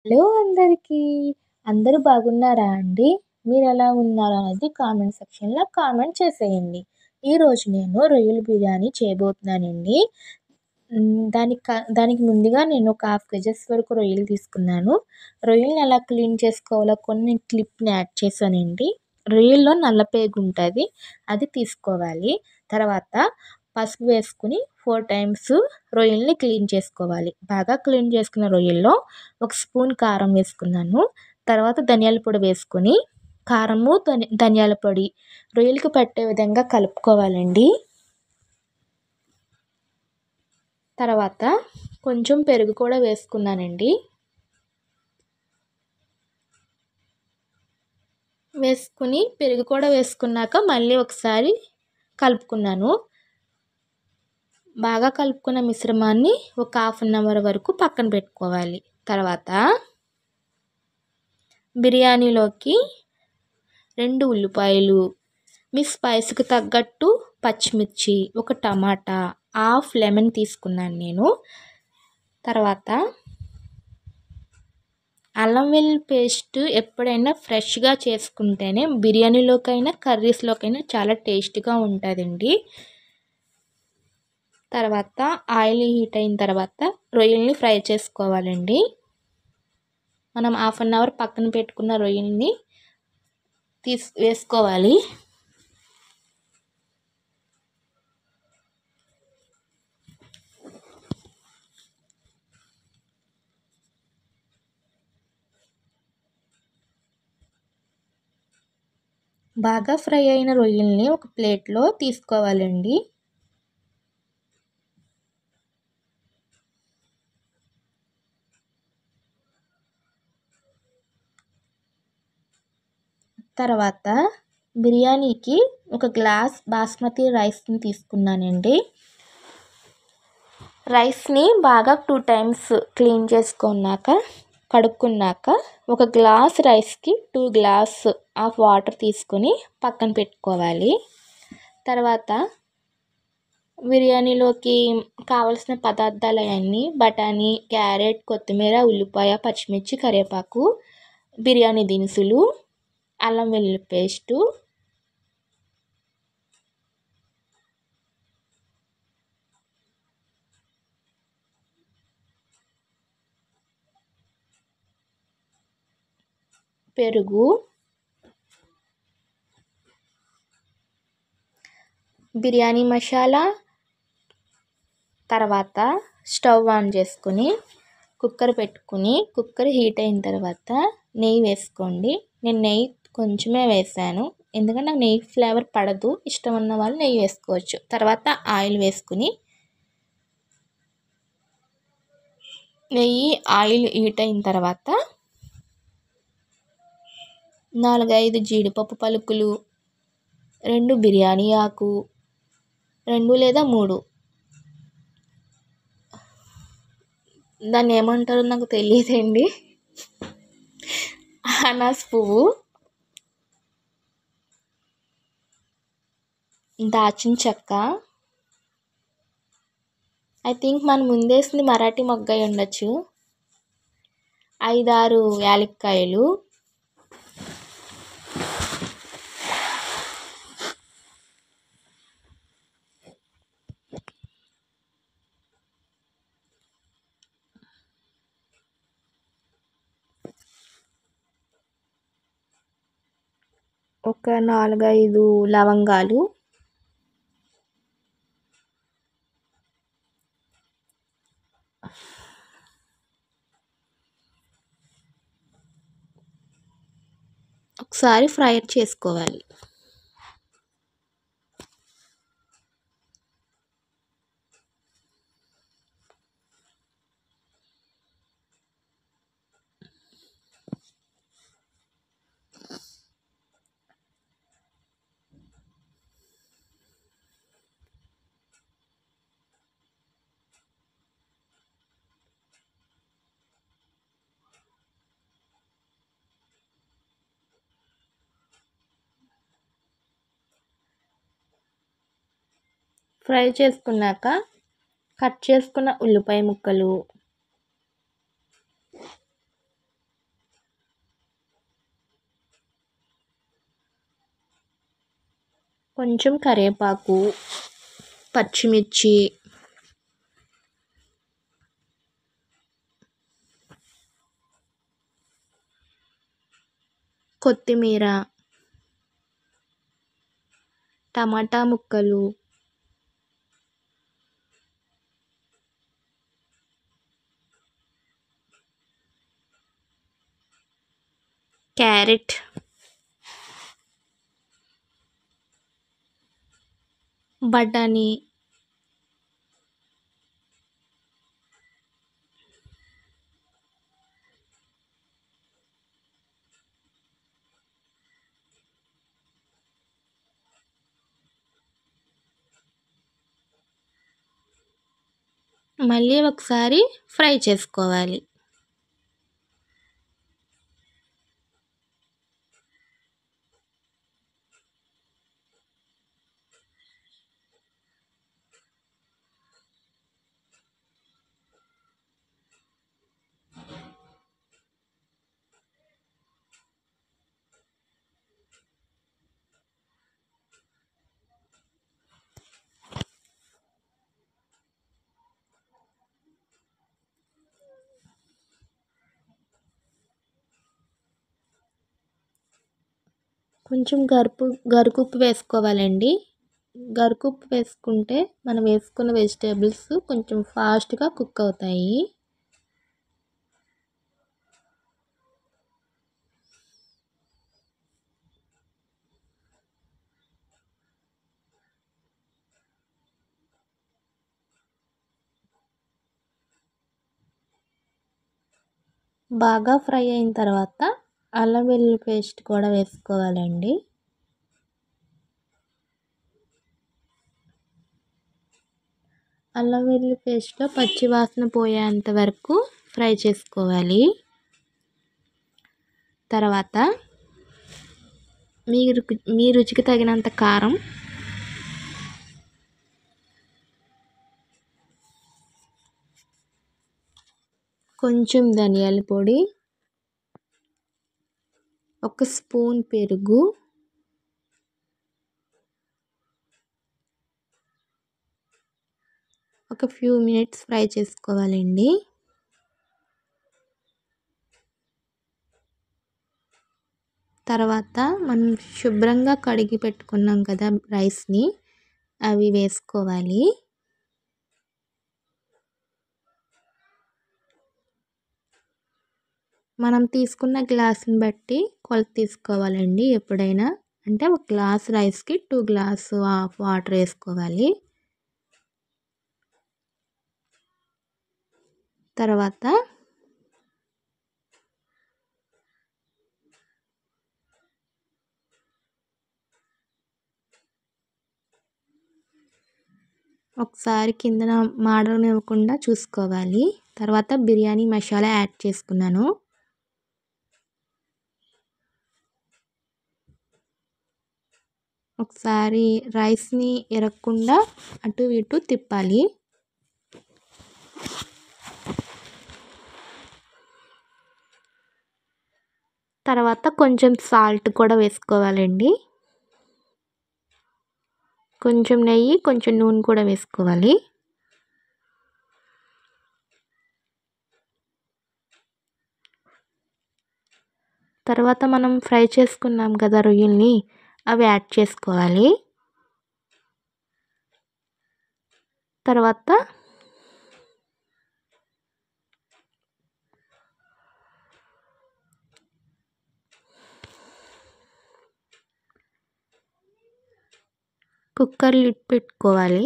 hello అందరికీ అందరూ బాగున్నారా అండి మీరు ఎలా ఉన్నారు అనేది కామెంట్ సెక్షన్లో కామెంట్ చేసేయండి ఈరోజు నేను రొయ్యల బిర్యానీ చేయబోతున్నానండి దానికి కా దానికి ముందుగా నేను ఒక హాఫ్ కేజెస్ వరకు రొయ్యలు తీసుకున్నాను రొయ్యలను ఎలా క్లీన్ చేసుకోవాలో కొన్ని క్లిప్ని యాడ్ చేశానండి రొయ్యల్లో నల్ల పేగు ఉంటుంది అది తీసుకోవాలి తర్వాత పసుపు వేసుకుని ఫోర్ టైమ్స్ రొయ్యల్ని క్లీన్ చేసుకోవాలి బాగా క్లీన్ చేసుకున్న రొయ్యల్లో ఒక స్పూన్ కారం వేసుకున్నాను తర్వాత ధనియాల పొడి వేసుకొని కారము ధని ధనియాల పొడి రొయ్యలకు పట్టే విధంగా కలుపుకోవాలండి తర్వాత కొంచెం పెరుగు కూడా వేసుకున్నానండి వేసుకుని పెరుగు కూడా వేసుకున్నాక మళ్ళీ ఒకసారి కలుపుకున్నాను బాగా కలుపుకున్న మిశ్రమాన్ని ఒక హాఫ్ అన్ అవర్ వరకు పక్కన పెట్టుకోవాలి తర్వాత బిర్యానీలోకి రెండు ఉల్లిపాయలు మీ స్పైస్కి తగ్గట్టు పచ్చిమిర్చి ఒక టమాటా హాఫ్ లెమన్ తీసుకున్నాను నేను తర్వాత అల్లం వెల్లుల్లి పేస్ట్ ఎప్పుడైనా ఫ్రెష్గా చేసుకుంటేనే బిర్యానీలోకైనా కర్రీస్లోకైనా చాలా టేస్ట్గా ఉంటుందండి తర్వాత ఆయిల్ హీట్ అయిన తర్వాత రొయ్యల్ని ఫ్రై చేసుకోవాలండి మనం హాఫ్ అన్ అవర్ పక్కన పెట్టుకున్న రొయ్యల్ని తీసి వేసుకోవాలి బాగా ఫ్రై అయిన రొయ్యల్ని ఒక ప్లేట్లో తీసుకోవాలండి తర్వాత బిర్యానీకి ఒక గ్లాస్ బాస్మతి రైస్ని తీసుకున్నానండి రైస్ని బాగా టూ టైమ్స్ క్లీన్ చేసుకున్నాక కడుక్కున్నాక ఒక గ్లాస్ రైస్కి టూ గ్లాస్ ఆఫ్ వాటర్ తీసుకొని పక్కన పెట్టుకోవాలి తర్వాత బిర్యానీలోకి కావలసిన పదార్థాలు అవన్నీ బఠానీ క్యారెట్ కొత్తిమీర ఉల్లిపాయ పచ్చిమిర్చి కరివేపాకు బిర్యానీ దినుసులు అల్లం వెల్లుల్లి పేస్టు పెరుగు బిర్యానీ మసాలా తర్వాత స్టవ్ ఆన్ చేసుకుని కుక్కర్ పెట్టుకుని కుక్కర్ హీట్ అయిన తర్వాత నెయ్యి వేసుకోండి నేను నెయ్యి కొంచెమే వేసాను ఎందుకంటే నాకు నెయ్యి ఫ్లేవర్ పడదు ఇష్టం ఉన్న వాళ్ళు నెయ్యి వేసుకోవచ్చు తర్వాత ఆయిల్ వేసుకుని నెయ్యి ఆయిల్ హీట్ అయిన తర్వాత నాలుగైదు జీడిపప్పు పలుకులు రెండు బిర్యానీ ఆకు రెండు లేదా మూడు దాన్ని ఏమంటారో నాకు తెలియదండి అనాస్ పువ్వు దాచిన చెక్క ఐ థింక్ మనం ముందేసింది మరాఠీ మొగ్గ అయి ఉండొచ్చు ఐదారు యాలక్కాయలు ఒక నాలుగైదు లవంగాలు ఒకసారి ఫ్రై చేసుకోవాలి ఫ్రై చేసుకున్నాక కట్ చేసుకున్న ఉల్లిపాయ ముక్కలు కొంచెం కరివేపాకు పచ్చిమిర్చి కొత్తిమీర టమాటా ముక్కలు క్యారెట్ బఠానీ మళ్ళీ ఒకసారి ఫ్రై చేసుకోవాలి కొంచెం గరుపు గరుకుప్పు వేసుకోవాలండి గరుకుప్పు వేసుకుంటే మనం వేసుకున్న వెజిటేబుల్స్ కొంచెం ఫాస్ట్గా కుక్ అవుతాయి బాగా ఫ్రై అయిన తర్వాత అల్లం వెల్లుల్లి పేస్ట్ కూడా వేసుకోవాలండి అల్లం వెల్లుల్లి పేస్ట్లో పచ్చి వాసన పోయేంత వరకు ఫ్రై చేసుకోవాలి తర్వాత మీరు మీ రుచికి తగినంత కారం కొంచెం ధనియాల పొడి ఒక స్పూన్ పెరుగు ఒక ఫ్యూ మినిట్స్ ఫ్రై చేసుకోవాలండి తర్వాత మనం శుభ్రంగా కడిగి పెట్టుకున్నాం కదా రైస్ని అవి వేసుకోవాలి మనం తీసుకున్న గ్లాసుని బట్టి కొలత తీసుకోవాలండి ఎప్పుడైనా అంటే ఒక గ్లాస్ రైస్కి టూ గ్లాస్ హాఫ్ వాటర్ వేసుకోవాలి తర్వాత ఒకసారి కిందన మాడనివ్వకుండా చూసుకోవాలి తర్వాత బిర్యానీ మసాలా యాడ్ చేసుకున్నాను ఒకసారి రైస్ని ఎరగకుండా అటు ఇటు తిప్పాలి తర్వాత కొంచెం సాల్ట్ కూడా వేసుకోవాలండి కొంచెం నెయ్యి కొంచెం నూనె కూడా వేసుకోవాలి తర్వాత మనం ఫ్రై చేసుకున్నాం కదా రొయ్యల్ని అవి యాడ్ చేసుకోవాలి తర్వాత కుక్కర్ లిడ్ పెట్టుకోవాలి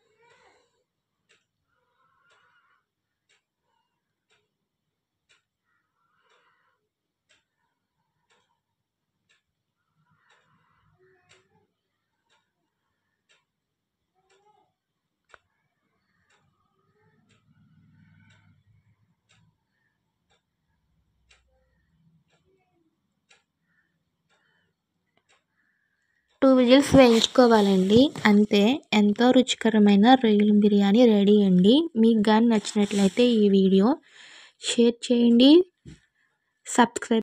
టూ విజిల్స్ వేయించుకోవాలండి అంతే ఎంతో రుచికరమైన రొయ్యల బిర్యానీ రెడీ అండి మీకు కానీ నచ్చినట్లయితే ఈ వీడియో షేర్ చేయండి సబ్స్క్రైబ్